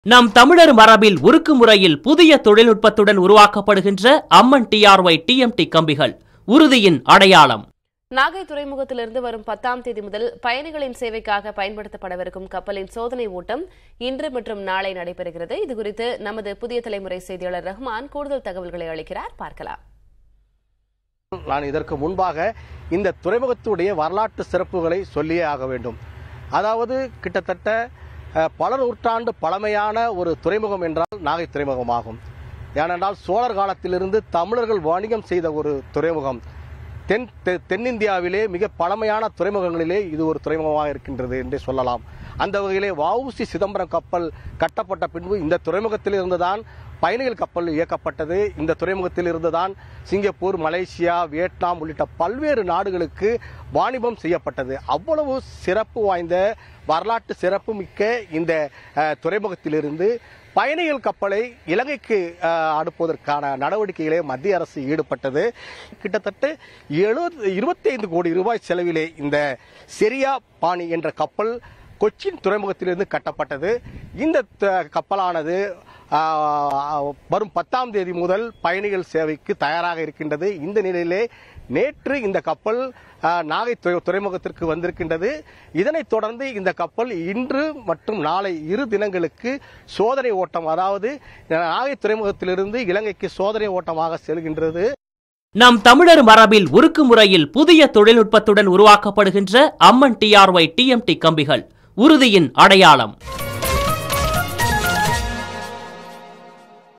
நம் தமிழர் மரபில் உருக்கு முறையில் புதிய தொழில்நுட்பத்துடன் உருவாக்கப்படுகின்ற அம்மன் டிஆர்ஒய் டிஎம்டி கம்பிகள் உறுதியின் அடையாளம் நாகை துறைமுகத்திலிருந்து வரும் பத்தாம் தேதி முதல் பயணிகளின் சேவைக்காக பயன்படுத்தப்படவிருக்கும் கப்பலின் சோதனை ஓட்டம் இன்று மற்றும் நாளை நடைபெறுகிறது இதுகுறித்து நமது புதிய தலைமுறை செய்தியாளர் ரஹ்மான் கூடுதல் தகவல்களை அளிக்கிறார் பார்க்கலாம் நான் இதற்கு முன்பாக இந்த துறைமுகத்துடைய வரலாற்று சிறப்புகளை சொல்லியே ஆக வேண்டும் அதாவது கிட்டத்தட்ட அஹ், பல நூற்றாண்டு பழமையான ஒரு துறைமுகம் என்றால் நாகை துறைமுகமாகும் ஏனென்றால் சோழர் காலத்திலிருந்து தமிழர்கள் வணிகம் செய்த ஒரு துறைமுகம் தென் தெ- தென்னிந்தியாவிலே மிக பழமையான துறைமுகங்களிலே இது ஒரு துறைமுகமாக இருக்கின்றது என்றே சொல்லலாம் அந்த வகையிலே வஉசி சிதம்பரம் கப்பல் கட்டப்பட்ட பின்பு இந்த துறைமுகத்தில் இருந்துதான் பயணிகள் கப்பல் இயக்கப்பட்டது இந்த துறைமுகத்தில் இருந்துதான் சிங்கப்பூர் மலேசியா வியட்நாம் உள்ளிட்ட பல்வேறு நாடுகளுக்கு வாணிபம் செய்யப்பட்டது அவ்வளவு சிறப்பு வாய்ந்த வரலாற்று சிறப்பு மிக்க இந்த அஹ், துறைமுகத்திலிருந்து பயணிகள் கப்பலை இலங்கைக்கு அஹ், அனுப்புவதற்கான நடவடிக்கைகளை மத்திய அரசு ஈடுபட்டது கிட்டத்தட்ட எழுபது இருபத்தைந்து கோடி ரூபாய் செலவிலே இந்த செரியா பாணி என்ற கப்பல் கொச்சின் துறைமுகத்திலிருந்து கட்டப்பட்டது இந்த த- கப்பலானது ஆஹ், வரும் பத்தாம் தேதி முதல் பயணிகள் சேவைக்கு தயாராக இருக்கின்றது இந்த நிலையிலே நேற்று இந்த கப்பல் ஆஹ், நாகை துறை- துறைமுகத்திற்கு வந்திருக்கின்றது இதனைத் தொடர்ந்து இந்த கப்பல் இன்று மற்றும் நாளை இரு தினங்களுக்கு சோதனை ஓட்டம் அதாவது நாகை துறைமுகத்திலிருந்து இலங்கைக்கு சோதனை ஓட்டமாக செல்கின்றது நம் தமிழர் மரபில் உருக்கு முறையில் புதிய தொழில்நுட்பத்துடன் உருவாக்கப்படுகின்ற அம்மன் டிஆர்ஒய் டிஎம்டி கம்பிகள் உறுதியின் அடையாளம்